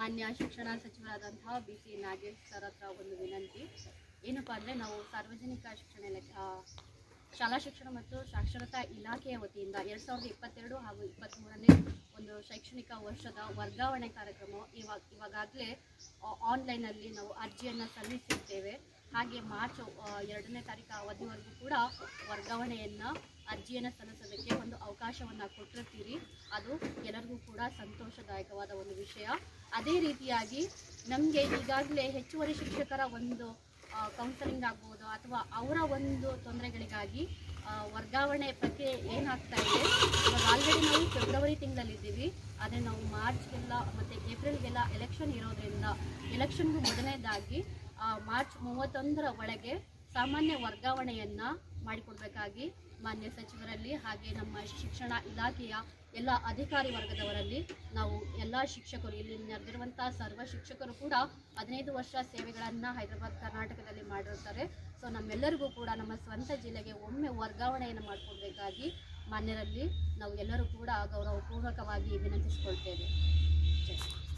ಮಾನ್ಯ ಶಿಕ್ಷಣ ಸಚಿವರಾದಂತಹ ಬಿ ಸಿ ನಾಗೇಶ್ ಸರ್ ಹತ್ರ ಒಂದು ವಿನಂತಿ ಏನಪ್ಪಾ ಅಂದರೆ ನಾವು ಸಾರ್ವಜನಿಕ ಶಿಕ್ಷಣ ಇಲಾಖೆ ಆ, ಶಾಲಾ ಶಿಕ್ಷಣ ಮತ್ತು ಸಾಕ್ಷರತಾ ಇಲಾಖೆಯ ವತಿಯಿಂದ ಎರಡು ಸಾವಿರದ ಇಪ್ಪತ್ತೆರಡು ಹಾಗೂ ಇಪ್ಪತ್ತ್ಮೂರನೇ ಒಂದು ಶೈಕ್ಷಣಿಕ ವರ್ಷದ ವರ್ಗಾವಣೆ ಕಾರ್ಯಕ್ರಮ ಇವಾಗ ಇವಾಗಲೇ ಆನ್ಲೈನಲ್ಲಿ ನಾವು ಅರ್ಜಿಯನ್ನು ಸಲ್ಲಿಸಿದ್ದೇವೆ ಹಾಗೆ ಮಾರ್ಚ್ ಆ, ಎರಡನೇ ತಾರೀಕು ಅವಧಿವರೆಗೂ ಕೂಡ ವರ್ಗಾವಣೆಯನ್ನು ಅರ್ಜಿಯನ್ನು ಸಲ್ಲಿಸೋದಕ್ಕೆ ಒಂದು ಅವಕಾಶವನ್ನು ಕೊಟ್ಟಿರ್ತೀರಿ ಅದು ಎಲ್ಲರಿಗೂ ಕೂಡ ಸಂತೋಷದಾಯಕವಾದ ಒಂದು ವಿಷಯ ಅದೇ ರೀತಿಯಾಗಿ ನಮಗೆ ಈಗಾಗಲೇ ಹೆಚ್ಚುವರಿ ಶಿಕ್ಷಕರ ಒಂದು ಕೌನ್ಸಲಿಂಗ್ ಆಗ್ಬೋದು ಅಥವಾ ಅವರ ಒಂದು ತೊಂದರೆಗಳಿಗಾಗಿ ಆ, ವರ್ಗಾವಣೆ ಪ್ರಕ್ರಿಯೆ ಏನಾಗ್ತಾ ಇದೆ ಇವಾಗ ಆಲ್ರೆಡಿ ನಾವು ಫೆಬ್ರವರಿ ತಿಂಗಳಲ್ಲಿದ್ದೀವಿ ಆದರೆ ನಾವು ಮಾರ್ಚ್ಗೆಲ್ಲ ಮತ್ತು ಏಪ್ರಿಲ್ಗೆಲ್ಲ ಎಲೆಕ್ಷನ್ ಇರೋದ್ರಿಂದ ಎಲೆಕ್ಷನ್ಗೂ ಮೊದಲನೇದಾಗಿ ಆ, ಮಾರ್ಚ್ ಮೂವತ್ತೊಂದರ ಒಳಗೆ ಸಾಮಾನ್ಯ ವರ್ಗಾವಣೆಯನ್ನು ಮಾಡಿಕೊಡ್ಬೇಕಾಗಿ ಮಾನ್ಯ ಸಚಿವರಲ್ಲಿ ಹಾಗೆ ನಮ್ಮ ಶಿಕ್ಷಣ ಇಲಾಖೆಯ ಎಲ್ಲ ಅಧಿಕಾರಿ ವರ್ಗದವರಲ್ಲಿ ನಾವು ಎಲ್ಲ ಶಿಕ್ಷಕರು ಇಲ್ಲಿ ನೆರೆದಿರುವಂಥ ಸರ್ವ ಶಿಕ್ಷಕರು ಕೂಡ ಹದಿನೈದು ವರ್ಷ ಸೇವೆಗಳನ್ನು ಹೈದರಾಬಾದ್ ಕರ್ನಾಟಕದಲ್ಲಿ ಮಾಡಿರ್ತಾರೆ ಸೊ ನಮ್ಮೆಲ್ಲರಿಗೂ ಕೂಡ ನಮ್ಮ ಸ್ವಂತ ಜಿಲ್ಲೆಗೆ ಒಮ್ಮೆ ವರ್ಗಾವಣೆಯನ್ನು ಮಾಡಿಕೊಡ್ಬೇಕಾಗಿ ಮಾನ್ಯರಲ್ಲಿ ನಾವು ಎಲ್ಲರೂ ಕೂಡ ಗೌರವಪೂರ್ವಕವಾಗಿ ವಿನಂತಿಸಿಕೊಳ್ತೇವೆ ಜೈ.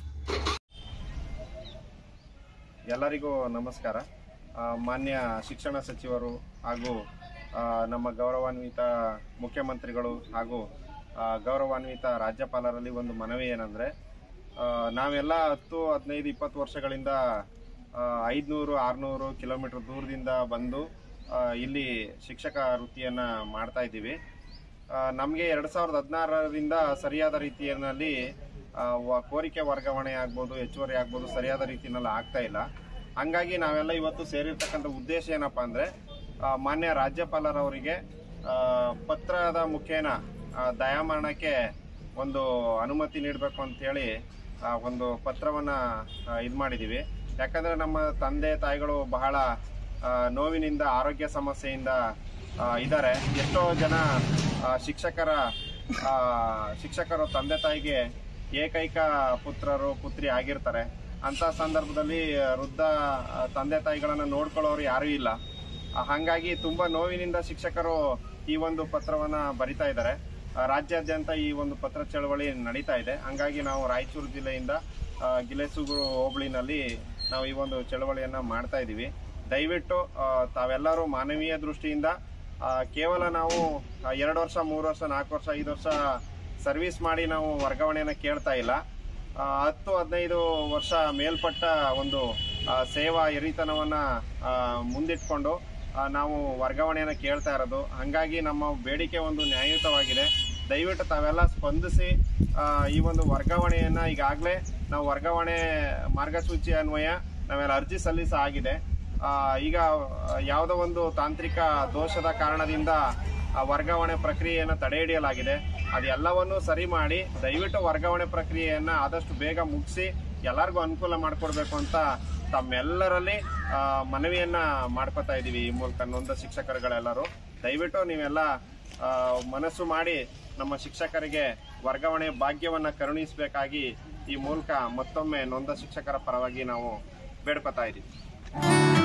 ಎಲ್ಲರಿಗೂ ನಮಸ್ಕಾರ ಆ, ಮಾನ್ಯ ಶಿಕ್ಷಣ ಸಚಿವರು ಹಾಗೂ ಆ, ನಮ್ಮ ಗೌರವಾನ್ವಿತ ಮುಖ್ಯಮಂತ್ರಿಗಳು ಹಾಗೂ ಆ, ಗೌರವಾನ್ವಿತ ರಾಜ್ಯಪಾಲರಲ್ಲಿ ಒಂದು ಮನವಿ ಏನಂದರೆ ನಾವೆಲ್ಲ ಹತ್ತು ಹದಿನೈದು ಇಪ್ಪತ್ತು ವರ್ಷಗಳಿಂದ ಐದುನೂರು ಆರುನೂರು ಕಿಲೋಮೀಟರ್ ದೂರದಿಂದ ಬಂದು ಆ, ಇಲ್ಲಿ ಶಿಕ್ಷಕ ವೃತ್ತಿಯನ್ನು ಮಾಡ್ತಾ ಇದ್ದೀವಿ ನಮಗೆ ಎರಡು ಸಾವಿರದ ಹದಿನಾರರಿಂದ ಸರಿಯಾದ ರೀತಿಯಲ್ಲಿ ಆ, ವ- ಕೋರಿಕೆ ವರ್ಗಾವಣೆ ಆಗ್ಬೋದು ಹೆಚ್ಚುವರಿ ಆಗ್ಬೋದು ಸರಿಯಾದ ರೀತಿಯಲ್ಲಿ ಆಗ್ತಾ ಇಲ್ಲ ಹಂಗಾಗಿ ನಾವೆಲ್ಲ ಇವತ್ತು ಸೇರಿರ್ತಕ್ಕಂಥ ಉದ್ದೇಶ ಏನಪ್ಪಾ ಅಂದ್ರೆ ಆ, ಮಾನ್ಯ ರಾಜ್ಯಪಾಲರವರಿಗೆ ಆ, ಪತ್ರದ ಮುಖೇನ ಆ, ದಯಾಮರಣಕ್ಕೆ ಒಂದು ಅನುಮತಿ ನೀಡಬೇಕು ಅಂತೇಳಿ ಆ, ಒಂದು ಪತ್ರವನ್ನ ಇದು ಮಾಡಿದೀವಿ ಯಾಕಂದ್ರೆ ನಮ್ಮ ತಂದೆ ತಾಯಿಗಳು ಬಹಳ ಆ, ನೋವಿನಿಂದ ಆರೋಗ್ಯ ಸಮಸ್ಯೆಯಿಂದ ಇದ್ದಾರೆ ಎಷ್ಟೋ ಜನ ಆ, ಶಿಕ್ಷಕರ ಆ, ಶಿಕ್ಷಕರು ತಂದೆ ತಾಯಿಗೆ ಏಕೈಕ ಪುತ್ರರು ಪುತ್ರಿ ಆಗಿರ್ತಾರೆ ಅಂತ ಸಂದರ್ಭದಲ್ಲಿ ಆ, ವೃದ್ಧ ಆ, ತಂದೆ ತಾಯಿಗಳನ್ನ ನೋಡ್ಕೊಳ್ಳೋರು ಯಾರೂ ಇಲ್ಲ ಆ, ಹಾಗಾಗಿ ತುಂಬಾ ನೋವಿನಿಂದ ಶಿಕ್ಷಕರು ಈ ಒಂದು ಪತ್ರವನ್ನ ಬರಿತಾ ಇದ್ದಾರೆ ಆ, ರಾಜ್ಯಾದ್ಯಂತ ಈ ಒಂದು ಪತ್ರ ಚಳವಳಿ ನಡೀತಾ ಇದೆ ಹಂಗಾಗಿ ನಾವು ರಾಯಚೂರು ಜಿಲ್ಲೆಯಿಂದ ಆ, ಗಿಲೆಸೂಗೂರು ಹೋಬಳಿನಲ್ಲಿ ನಾವು ಈ ಒಂದು ಚಳವಳಿಯನ್ನ ಮಾಡ್ತಾ ಇದ್ದೀವಿ ದಯವಿಟ್ಟು ಆ, ತಾವೆಲ್ಲರೂ ಮಾನವೀಯ ದೃಷ್ಟಿಯಿಂದ ಆ, ಕೇವಲ ನಾವು ಆ, ಎರಡು ವರ್ಷ ಮೂರು ವರ್ಷ ನಾಲ್ಕು ವರ್ಷ ಐದು ವರ್ಷ ಸರ್ವಿಸ್ ಮಾಡಿ ನಾವು ವರ್ಗಾವಣೆಯನ್ನ ಕೇಳ್ತಾ ಇಲ್ಲ ಆ, ಹತ್ತು ಹದಿನೈದು ವರ್ಷ ಮೇಲ್ಪಟ್ಟ ಒಂದು ಆ, ಸೇವಾ ಹಿರಿತನವನ್ನ ಆ, ಮುಂದಿಟ್ಕೊಂಡು ಆ, ನಾವು ವರ್ಗಾವಣೆಯನ್ನ ಕೇಳ್ತಾ ಇರೋದು ಹಂಗಾಗಿ ನಮ್ಮ ಬೇಡಿಕೆ ಒಂದು ನ್ಯಾಯಯುತವಾಗಿದೆ ದಯವಿಟ್ಟು ತಾವೆಲ್ಲ ಸ್ಪಂದಿಸಿ ಆ, ಈ ಒಂದು ವರ್ಗಾವಣೆಯನ್ನ ಈಗಾಗಲೇ ನಾವು ವರ್ಗಾವಣೆ ಮಾರ್ಗಸೂಚಿ ಅನ್ವಯ ನಾವೆಲ್ಲ ಅರ್ಜಿ ಸಲ್ಲಿಸ ಆಗಿದೆ ಆ, ಈಗ ಆ, ಯಾವುದೋ ಒಂದು ತಾಂತ್ರಿಕ ದೋಷದ ಕಾರಣದಿಂದ ಆ ವರ್ಗಾವಣೆ ಪ್ರಕ್ರಿಯೆಯನ್ನು ತಡೆ ಹಿಡಿಯಲಾಗಿದೆ ಅದೆಲ್ಲವನ್ನೂ ಸರಿ ಮಾಡಿ ದಯವಿಟ್ಟು ವರ್ಗಾವಣೆ ಪ್ರಕ್ರಿಯೆಯನ್ನ ಆದಷ್ಟು ಬೇಗ ಮುಗಿಸಿ ಎಲ್ಲರಿಗೂ ಅನುಕೂಲ ಮಾಡಿಕೊಡ್ಬೇಕು ಅಂತ ತಮ್ಮೆಲ್ಲರಲ್ಲಿ ಆ, ಮನವಿಯನ್ನ ಮಾಡ್ಕೊತಾ ಇದೀವಿ ಈ ಮೂಲಕ ನೊಂದ ಶಿಕ್ಷಕರುಗಳೆಲ್ಲರೂ ದಯವಿಟ್ಟು ನೀವೆಲ್ಲ ಆ, ಮನಸ್ಸು ಮಾಡಿ ನಮ್ಮ ಶಿಕ್ಷಕರಿಗೆ ವರ್ಗಾವಣೆ ಭಾಗ್ಯವನ್ನ ಕರುಣಿಸಬೇಕಾಗಿ ಈ ಮೂಲಕ ಮತ್ತೊಮ್ಮೆ ನೊಂದ ಶಿಕ್ಷಕರ ಪರವಾಗಿ ನಾವು ಬೇಡ್ಕೊತಾ ಇದೀವಿ